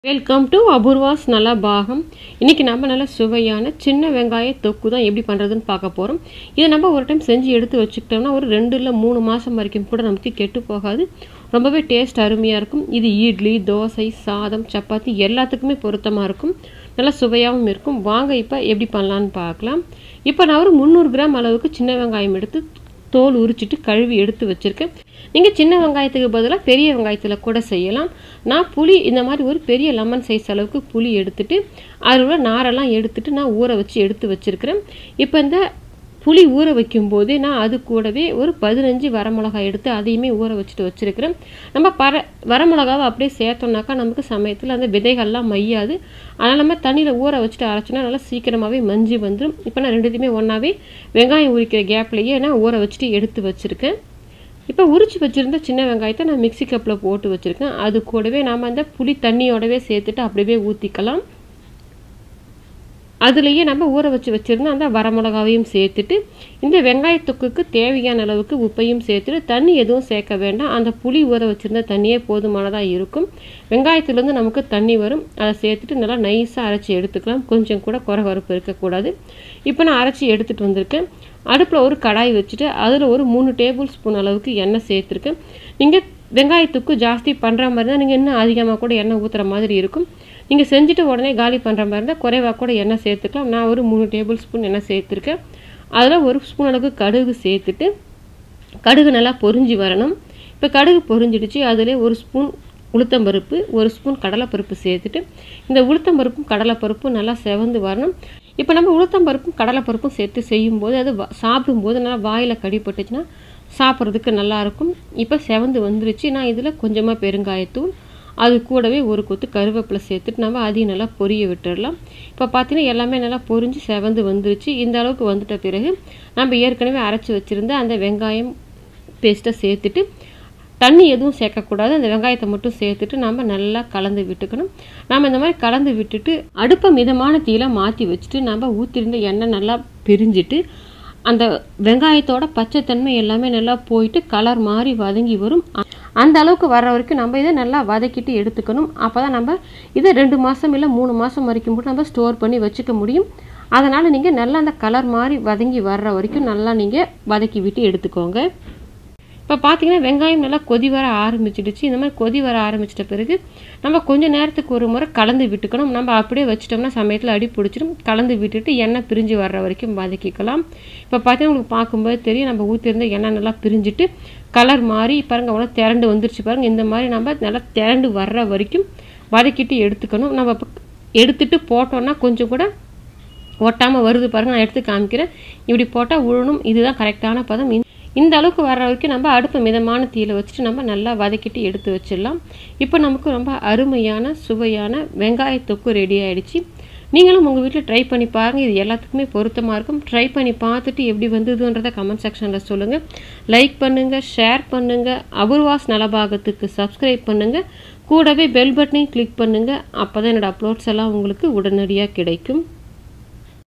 welcome to Apoorva's நல்லா பாகம் இன்றைக்கி நம்ம நல்ல சுவையான சின்ன வெங்காய தொக்கு தான் எப்படி பண்ணுறதுன்னு பார்க்க போகிறோம் இதை நம்ம ஒரு டைம் செஞ்சு எடுத்து வச்சுக்கிட்டோம்னா ஒரு ரெண்டு இல்லை மூணு மாதம் வரைக்கும் கூட நமக்கு கெட்டு போகாது ரொம்பவே டேஸ்ட் அருமையாக இருக்கும் இது இட்லி தோசை சாதம் சப்பாத்தி எல்லாத்துக்குமே பொருத்தமாக இருக்கும் நல்லா சுவையாகவும் இருக்கும் வாங்க இப்போ எப்படி பண்ணலான்னு பார்க்கலாம் இப்போ நான் ஒரு முந்நூறு கிராம் அளவுக்கு சின்ன வெங்காயம் எடுத்து தோல் உரிச்சிட்டு கழுவி எடுத்து வச்சுருக்கேன் நீங்கள் சின்ன வெங்காயத்துக்கு பதிலாக பெரிய வெங்காயத்தில் கூட செய்யலாம் நான் புளி இந்த மாதிரி ஒரு பெரிய லெமன் சைஸ் அளவுக்கு புளி எடுத்துட்டு அதில் உள்ள நாரெல்லாம் எடுத்துட்டு நான் ஊற வச்சு எடுத்து வச்சுருக்கிறேன் இப்போ இந்த புளி ஊற வைக்கும்போதே நான் அது கூடவே ஒரு பதினஞ்சு வரமிளகாய் எடுத்து அதையுமே ஊற வச்சுட்டு வச்சுருக்கிறேன் நம்ம பர வரமிளகாவை அப்படியே சேர்த்தோம்னாக்கா நமக்கு சமயத்தில் அந்த விதைகள்லாம் மையாது அதனால் நம்ம தண்ணியில் ஊற வச்சுட்டு அரைச்சோன்னா நல்லா சீக்கிரமாகவே மஞ்சி வந்துடும் இப்போ நான் ரெண்டுத்தையுமே ஒன்றாவே வெங்காயம் உரிக்கிற கேப்லேயே நான் ஊற வச்சுட்டு எடுத்து வச்சுருக்கேன் இப்போ உரிச்சு வச்சுருந்த சின்ன வெங்காயத்தை நான் மிக்சி கப்பில் போட்டு வச்சுருக்கேன் அது கூடவே நாம் அந்த புளி தண்ணியோடவே சேர்த்துட்டு அப்படியே ஊற்றிக்கலாம் அதுலேயே நம்ம ஊற வச்சு வச்சுருந்த அந்த வரமிளகாவையும் சேர்த்துட்டு இந்த வெங்காயத்தொக்குக்கு தேவையான அளவுக்கு உப்பையும் சேர்த்துட்டு தண்ணி எதுவும் சேர்க்க வேண்டாம் அந்த புளி ஊற வச்சுருந்த தண்ணியே போதுமானதாக இருக்கும் வெங்காயத்துலேருந்து நமக்கு தண்ணி வரும் அதை சேர்த்துட்டு நல்லா நைஸாக அரைச்சி எடுத்துக்கலாம் கொஞ்சம் கூட குறகுறப்பு இருக்கக்கூடாது இப்போ நான் அரைச்சி எடுத்துகிட்டு வந்திருக்கேன் அடுப்பில் ஒரு கடாய் வச்சுட்டு அதில் ஒரு மூணு டேபிள் ஸ்பூன் அளவுக்கு எண்ணெய் சேர்த்துருக்கேன் நீங்கள் வெங்காயத்துக்கு ஜாஸ்தி பண்ணுற மாதிரி தான் நீங்கள் இன்னும் அதிகமாக கூட எண்ணெய் ஊற்றுற மாதிரி இருக்கும் நீங்கள் செஞ்சுட்டு உடனே காலி பண்ணுற மாதிரி இருந்தால் குறைவாக கூட எண்ணெய் சேர்த்துக்கலாம் நான் ஒரு மூணு டேபிள் ஸ்பூன் எண்ணெய் சேர்த்துருக்கேன் அதில் ஒரு ஸ்பூன் அளவுக்கு கடுகு சேர்த்துட்டு கடுகு நல்லா பொரிஞ்சு வரணும் இப்போ கடுகு பொரிஞ்சிடுச்சு அதில் ஒரு ஸ்பூன் உளுத்தம்பருப்பு ஒரு ஸ்பூன் கடலைப்பருப்பு சேர்த்துட்டு இந்த உளுத்தம்பருப்பும் கடலைப்பருப்பும் நல்லா செவந்து வரணும் இப்போ நம்ம உளுத்தம்பருப்பும் கடலைப்பருப்பும் சேர்த்து செய்யும்போது அது சாப்பிடும்போது நல்லா வாயில் கடிப்பட்டுச்சுன்னா சாப்பிட்றதுக்கு நல்லாயிருக்கும் இப்போ செவந்து வந்துருச்சு நான் இதில் கொஞ்சமாக பெருங்காயத்தூள் அது கூடவே ஒரு கொத்து கருவேப்பிலை சேர்த்துட்டு நம்ம அதையும் நல்லா பொரிய விட்டுடலாம் இப்போ பார்த்தீங்கன்னா எல்லாமே நல்லா பொரிஞ்சு செவந்து வந்துருச்சு இந்த அளவுக்கு வந்துட்ட பிறகு நம்ம ஏற்கனவே அரைச்சி வச்சுருந்த அந்த வெங்காயம் பேஸ்ட்டை சேர்த்துட்டு தண்ணி எதுவும் சேர்க்கக்கூடாது அந்த வெங்காயத்தை மட்டும் சேர்த்துட்டு நம்ம நல்லா கலந்து விட்டுக்கணும் நம்ம இந்த மாதிரி கலந்து விட்டுட்டு அடுப்பை மிதமான தீயில மாற்றி வச்சுட்டு நம்ம ஊற்றிருந்த எண்ணெய் நல்லா பிரிஞ்சிட்டு அந்த வெங்காயத்தோட பச்சைத்தன்மை எல்லாமே நல்லா போயிட்டு கலர் மாறி வதங்கி வரும் அந்த அளவுக்கு வர்ற வரைக்கும் நம்ம இதை நல்லா வதக்கிட்டு எடுத்துக்கணும் அப்போ தான் நம்ம இதை ரெண்டு மாதம் இல்லை மூணு மாதம் வரைக்கும் கூட நம்ம ஸ்டோர் பண்ணி வச்சுக்க முடியும் அதனால் நீங்கள் நல்லா அந்த கலர் மாதிரி வதங்கி வர்ற வரைக்கும் நல்லா நீங்கள் வதக்கி விட்டு எடுத்துக்கோங்க இப்போ பார்த்தீங்கன்னா வெங்காயம் நல்லா கொதி வர ஆரம்பிச்சிடுச்சு இந்த மாதிரி கொதி வர ஆரம்பிச்சிட்ட பிறகு நம்ம கொஞ்சம் நேரத்துக்கு ஒரு முறை கலந்து விட்டுக்கணும் நம்ம அப்படியே வச்சிட்டோம்னா சமயத்தில் அடி பிடிச்சிடும் கலந்து விட்டுட்டு எண்ணெய் பிரிஞ்சு வர்ற வரைக்கும் வதக்கிக்கலாம் இப்போ பார்த்தீங்கன்னா உங்களுக்கு பார்க்கும்போது தெரியும் நம்ம ஊற்றிருந்த எண்ணெய் நல்லா பிரிஞ்சுட்டு கலர் மாறி பாருங்கள் அவ்வளோ திரண்டு வந்துருச்சு பாருங்கள் இந்த மாதிரி நம்ம நல்லா திரண்டு வர்ற வரைக்கும் வதக்கிட்டு எடுத்துக்கணும் நம்ம எடுத்துட்டு போட்டோன்னா கொஞ்சம் கூட ஒட்டாமல் வருது பாருங்கள் நான் எடுத்து காமிக்கிறேன் இப்படி போட்டால் உழணும் இதுதான் கரெக்டான பதம் இந்த அளவுக்கு வர வரைக்கும் நம்ம அடுப்பு மிதமான தீயில் வச்சுட்டு நம்ம நல்லா வதக்கிட்டு எடுத்து வச்சிடலாம் இப்போ நமக்கு ரொம்ப அருமையான சுவையான வெங்காய தொக்கு ரெடி ஆகிடுச்சு நீங்களும் உங்கள் வீட்டில் ட்ரை பண்ணி பாருங்கள் இது எல்லாத்துக்குமே பொருத்தமாக இருக்கும் ட்ரை பண்ணி பார்த்துட்டு எப்படி வந்ததுன்றதை கமெண்ட் செக்ஷனில் சொல்லுங்கள் லைக் பண்ணுங்கள் ஷேர் பண்ணுங்கள் அபூர்வாஸ் நலபாகத்துக்கு சப்ஸ்கிரைப் பண்ணுங்கள் கூடவே பெல் பட்டனையும் கிளிக் பண்ணுங்கள் அப்போ தான் என்னோடய அப்லோட்ஸ் எல்லாம் உங்களுக்கு உடனடியாக கிடைக்கும்